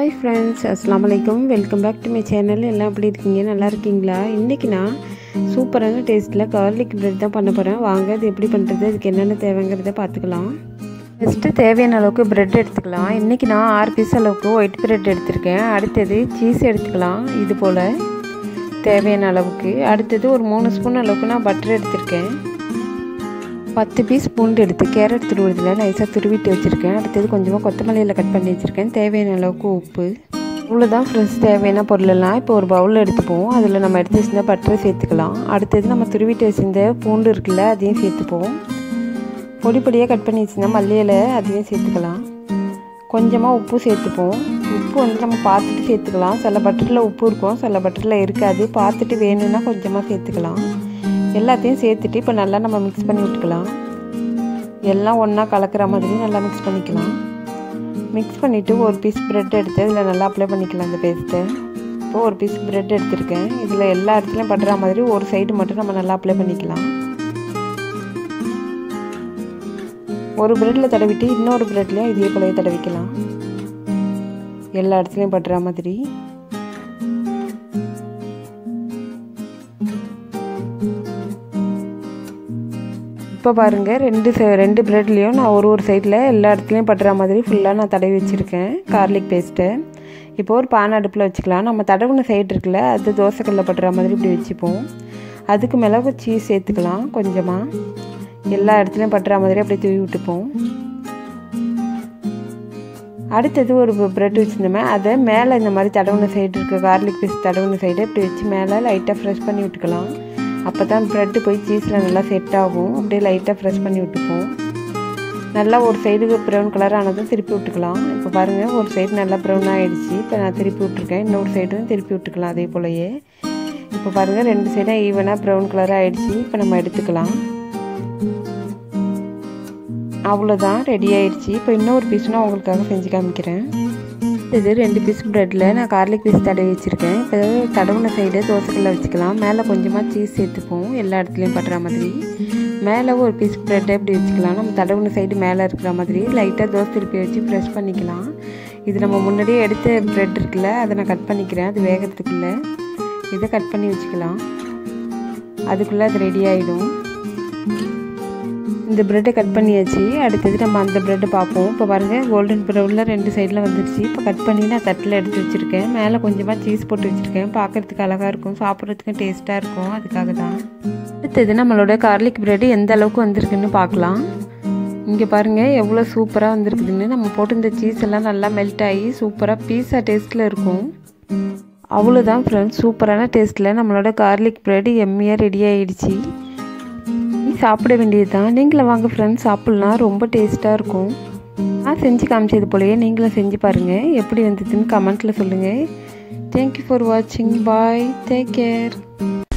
hi friends அஸ்லாம் வலைக்கம் welcome back to my channel எல்லாம் எப்படி இருக்கீங்க நல்லா இருக்கீங்களா இன்றைக்கி நான் சூப்பரான டேஸ்ட்டில் கார்லிக் பிரெட் தான் பண்ண போகிறேன் வாங்க அது எப்படி பண்ணுறது அதுக்கு என்னென்ன தேவைங்கிறத பார்த்துக்கலாம் ஃபஸ்ட்டு தேவையான அளவுக்கு பிரெட் எடுத்துக்கலாம் இன்றைக்கி நான் ஆறு பீஸ் அளவுக்கு ஒயிட் பிரெட் எடுத்திருக்கேன் அடுத்தது சீஸ் எடுத்துக்கலாம் இது போல் தேவையான அளவுக்கு அடுத்தது ஒரு மூணு ஸ்பூன் அளவுக்கு நான் பட்டர் எடுத்திருக்கேன் பத்து பீஸ் பூண்டு எடுத்து கேரட் துருவதில் நைஸாக துருவிட்டு வச்சுருக்கேன் அடுத்தது கொஞ்சமாக கொத்தமல்லியில் கட் பண்ணி வச்சுருக்கேன் தேவையான அளவுக்கு உப்பு இவ்வளோதான் ஃப்ரெண்ட்ஸ் தேவையான பொருளெல்லாம் இப்போ ஒரு பவுலில் எடுத்துப்போம் அதில் நம்ம எடுத்து வச்சிருந்த பட்டரை சேர்த்துக்கலாம் அடுத்தது நம்ம துருவிட்டு வச்சிருந்த பூண்டு இருக்குல்ல அதையும் சேர்த்துப்போம் பொடி பொடியாக கட் பண்ணி வச்சுருந்தா மல்லியில் அதையும் சேர்த்துக்கலாம் கொஞ்சமாக உப்பு சேர்த்துப்போம் உப்பு வந்து நம்ம பார்த்துட்டு சேர்த்துக்கலாம் சில பட்டரில் உப்பு இருக்கும் சில பட்டரில் இருக்காது பார்த்துட்டு வேணும்னா கொஞ்சமாக சேர்த்துக்கலாம் எல்லாத்தையும் சேர்த்துட்டு இப்போ நல்லா நம்ம மிக்ஸ் பண்ணி விட்டுக்கலாம் எல்லாம் ஒன்றா கலக்கிற மாதிரி நல்லா மிக்ஸ் பண்ணிக்கலாம் மிக்ஸ் பண்ணிவிட்டு ஒரு பீஸ் ப்ரெட் எடுத்து இதில் நல்லா அப்ளை பண்ணிக்கலாம் அந்த பேஸ்ட்டை இப்போ ஒரு பீஸ் ப்ரெட் எடுத்திருக்கேன் இதில் எல்லா இடத்துலையும் படுற மாதிரி ஒரு சைடு மட்டும் நம்ம நல்லா அப்ளை பண்ணிக்கலாம் ஒரு ப்ரெட்டில் தடவிட்டு இன்னொரு ப்ரெட்லேயும் இதே போலவே தடவிக்கலாம் எல்லா இடத்துலையும் படுற மாதிரி இப்போ பாருங்கள் ரெண்டு ரெண்டு ப்ரெட்லேயும் நான் ஒரு ஒரு சைடில் எல்லா இடத்துலையும் படுற மாதிரி ஃபுல்லாக நான் தடவி வச்சுருக்கேன் கார்லிக் பேஸ்ட்டை இப்போ ஒரு பான் அடுப்பில் வச்சுக்கலாம் நம்ம தடவுன சைடு இருக்குல்ல அது தோசைக்கல்லில் படுற மாதிரி இப்படி வச்சுப்போம் அதுக்கு மேலே சீஸ் சேர்த்துக்கலாம் கொஞ்சமாக எல்லா இடத்துலையும் படுற மாதிரி அப்படியே தூவி விட்டுப்போம் அடுத்தது ஒரு ப்ரெட் வச்சுருந்தோமே அதை மேலே இந்த மாதிரி தடவுன சைடு இருக்குது கார்லிக் பேஸ்ட் தடவுன சைடு இப்படி வச்சு மேலே லைட்டாக ஃப்ரெஷ் பண்ணி விட்டுக்கலாம் அப்போ தான் ப்ரெட்டு போய் சீஸில் நல்லா செட் ஆகும் அப்படியே லைட்டாக ஃப்ரெஷ் பண்ணி விட்டுப்போம் நல்லா ஒரு சைடு ப்ரௌன் கலர் ஆனதும் திருப்பி விட்டுக்கலாம் இப்போ பாருங்கள் ஒரு சைடு நல்லா ப்ரௌன் ஆகிடுச்சு இப்போ நான் திருப்பி விட்ருக்கேன் இன்னொரு சைடும் திருப்பி விட்டுக்கலாம் அதே போலயே இப்போ பாருங்கள் ரெண்டு சைடும் ஈவனாக ப்ரௌன் கலர் ஆகிடுச்சு இப்போ நம்ம எடுத்துக்கலாம் அவ்வளோதான் ரெடி ஆயிடுச்சு இப்போ இன்னொரு பீஸ் நான் உங்களுக்காக செஞ்சு காமிக்கிறேன் இது ரெண்டு பீஸ் ப்ரெட்டில் நான் கார்லிக் பீஸ் தடவி வச்சுருக்கேன் இப்போ தடவுன சைடு தோசைக்கல்ல வச்சுக்கலாம் மேலே கொஞ்சமாக சீஸ் சேர்த்துப்போம் எல்லா இடத்துலையும் படுற மாதிரி மேலே ஒரு பீஸ் ப்ரெட்டை இப்படி வச்சுக்கலாம் நம்ம தடவுன சைடு மேலே இருக்கிற மாதிரி லைட்டாக தோசை திருப்பி வச்சு ப்ரெஷ் பண்ணிக்கலாம் இது நம்ம முன்னாடியே எடுத்த ப்ரெட் இருக்குல்ல அதை நான் கட் பண்ணிக்கிறேன் அது வேகிறதுக்குள்ளே இதை கட் பண்ணி வச்சுக்கலாம் அதுக்குள்ளே அது ரெடி ஆகிடும் இந்த ப்ரெட்டை கட் பண்ணியாச்சு அடுத்தது நம்ம அந்த ப்ரெட்டை பார்ப்போம் இப்போ பாருங்கள் கோல்டன் ப்ரௌனில் ரெண்டு சைடில் வந்துருச்சு இப்போ கட் பண்ணி நான் தட்டில் எடுத்து வச்சுருக்கேன் மேலே கொஞ்சமாக சீஸ் போட்டு வச்சுருக்கேன் பார்க்குறதுக்கு அழகாக இருக்கும் சாப்பிட்றதுக்கும் டேஸ்ட்டாக இருக்கும் அதுக்காக தான் அடுத்தது நம்மளோட கார்லிக் ப்ரெட்டு எந்த அளவுக்கு வந்திருக்குன்னு பார்க்கலாம் இங்கே பாருங்கள் எவ்வளோ சூப்பராக வந்திருக்குதுன்னு நம்ம போட்டு இந்த சீஸ் எல்லாம் நல்லா மெல்ட் ஆகி சூப்பராக பீஸா டேஸ்ட்டில் இருக்கும் அவ்வளோதான் ஃப்ரெண்ட்ஸ் சூப்பரான டேஸ்ட்டில் நம்மளோட கார்லிக் ப்ரெட் எம்மியாக ரெடி ஆகிடுச்சு சாப்பிட வேண்டியது தான் நீங்களும் வாங்க ஃப்ரெண்ட்ஸ் சாப்பிட்லாம் ரொம்ப டேஸ்ட்டாக இருக்கும் நான் செஞ்சு காமிச்சது போலயே நீங்களும் செஞ்சு பாருங்கள் எப்படி வந்ததுன்னு கமெண்ட்டில் சொல்லுங்கள் தேங்க்யூ ஃபார் வாட்சிங் பாய் டேக் கேர்